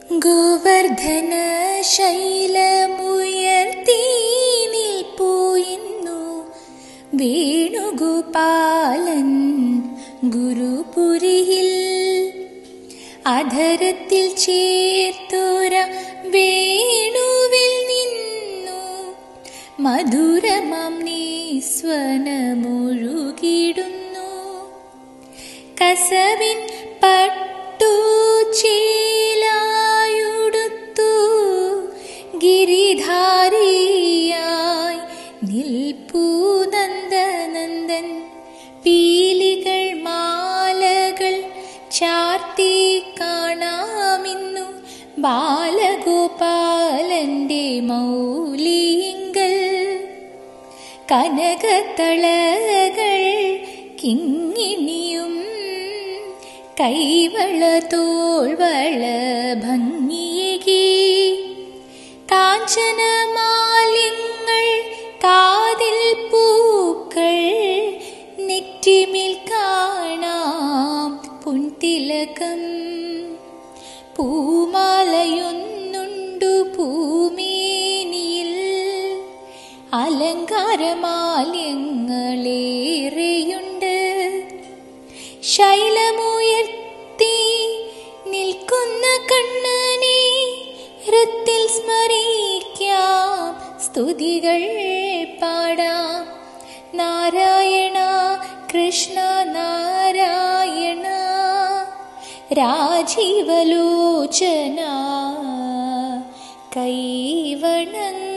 ഗോവർദ്ധന ശൈലമുയർത്തി നിൽപ്പോയിന്നു വേണുഗോപാലൻ ഗുരുപുരിയിൽ അധരത്തിൽ ചേർത്തോര വേണുവിൽ നിന്നു മധുരമം നീസ്വനമൊഴുകിടുന്നു കസവിൻ പട്ടു ചേലായുടുത്തു ഗിരിധാരിയായി നിൽപ്പൂ നന്ദനന്ദൻ പീലികൾ മാലകൾ ചാർത്തി കാണാമിന്നു ബാലഗോപാലന്റെ മൗലിങ്കൽ കനകത്തളകൾ കിങ്ങിണിയും കൈവള തോൾവള ഭംഗിയേകി കാഞ്ചനമാലിങ്ങൾ കാതിൽ പൂക്കൾ നെറ്റിമിൽ കാണാം പുൻതിലകം പൂമാലയൊന്നുണ്ടു ഭൂമേനിയിൽ അലങ്കാരമാല്യങ്ങളേറെയുണ്ട് ശൈലമുയർത്തി നിൽക്കുന്ന കണ്ണനെ ഹൃത്തിൽ സ്മരിക്കാം സ്തുതികൾ പാടാം നാരായണ കൃഷ്ണ നാരായണ രാജീവലോചന കൈവണങ്ങ